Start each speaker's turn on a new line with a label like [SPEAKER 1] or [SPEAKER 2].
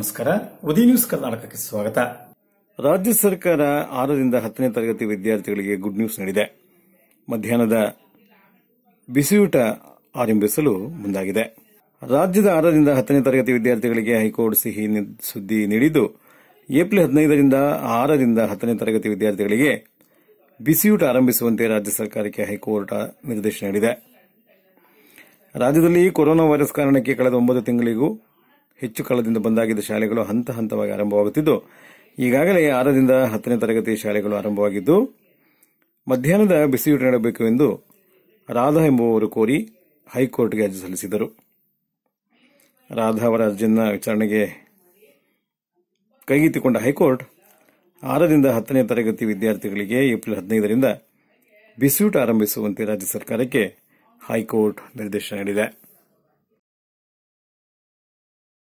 [SPEAKER 1] ನಮಸ್ಕಾರ ಉದಯ ನ್ಯೂಸ್ ಕರ್ನಾಟಕಕ್ಕೆ ಸ್ವಾಗತ ರಾಜ್ಯ ಸರ್ಕಾರ ಆರರಿಂದ ಹತ್ತನೇ ತರಗತಿ ವಿದ್ಯಾರ್ಥಿಗಳಿಗೆ ಗುಡ್ ನ್ಯೂಸ್ ನೀಡಿದೆ ಮಧ್ಯಾಹ್ನದ ಬಿಸಿಯೂಟ ಆರಂಭಿಸಲು ಮುಂದಾಗಿದೆ ರಾಜ್ಯದ ಆರರಿಂದ ಹತ್ತನೇ ತರಗತಿ ವಿದ್ಯಾರ್ಥಿಗಳಿಗೆ ಹೈಕೋರ್ಟ್ ಸಿಹಿ ನಿ- ಸುದ್ದಿ ನೀಡಿದ್ದು ಏಪ್ರಿಲ್ ಹದಿನೈದರಿಂದ ಆರರಿಂದ ಹತ್ತನೇ ತರಗತಿ ವಿದ್ಯಾರ್ಥಿಗಳಿಗೆ ಬಿಸಿಯೂಟ ಆರಂಭಿಸುವಂತೆ ರಾಜ್ಯ ಸರ್ಕಾರಕ್ಕೆ ಹೈಕೋರ್ಟ್ ನಿರ್ದೇಶನ ನೀಡಿದೆ ರಾಜ್ಯದಲ್ಲಿ ಕೊರೋನಾ ವೈರಸ್ ಕಾರಣಕ್ಕೆ ಕಳೆದ ಒಂಬತ್ತು ತಿಂಗಳಿಗೂ ಹೆಚ್ಚು ಕಾಲದಿಂದ ಬಂದಾಗಿದ್ದ ಶಾಲೆಗಳು ಹಂತ ಹಂತವಾಗಿ ಆರಂಭವಾಗುತ್ತಿದ್ದು ಈಗಾಗಲೇ ಆರರಿಂದ ಹತ್ತನೇ ತರಗತಿ ಶಾಲೆಗಳು ಆರಂಭವಾಗಿದ್ದು ಮಧ್ಯಾಹ್ನದ ಬಿಸಿಯೂಟ ನೀಡಬೇಕು ಎಂದು ರಾಧಾ ಎಂಬುವವರು ಕೋರಿ ಹೈಕೋರ್ಟ್ಗೆ ಅರ್ಜಿ ಸಲ್ಲಿಸಿದರು ರಾಧಾ ಅವರ ಅರ್ಜಿಯನ್ನು ವಿಚಾರಣೆಗೆ ಕೈಗೆತ್ತಿಕೊಂಡ ಹೈಕೋರ್ಟ್ ಆರರಿಂದ ಹತ್ತನೇ ತರಗತಿ ವಿದ್ಯಾರ್ಥಿಗಳಿಗೆ ಏಪ್ರಿಲ್ ಹದಿನೈದರಿಂದ ಬಿಸಿಯೂಟ ಆರಂಭಿಸುವಂತೆ ರಾಜ್ಯ ಸರ್ಕಾರಕ್ಕೆ ಹೈಕೋರ್ಟ್ ನಿರ್ದೇಶನ ನೀಡಿದೆ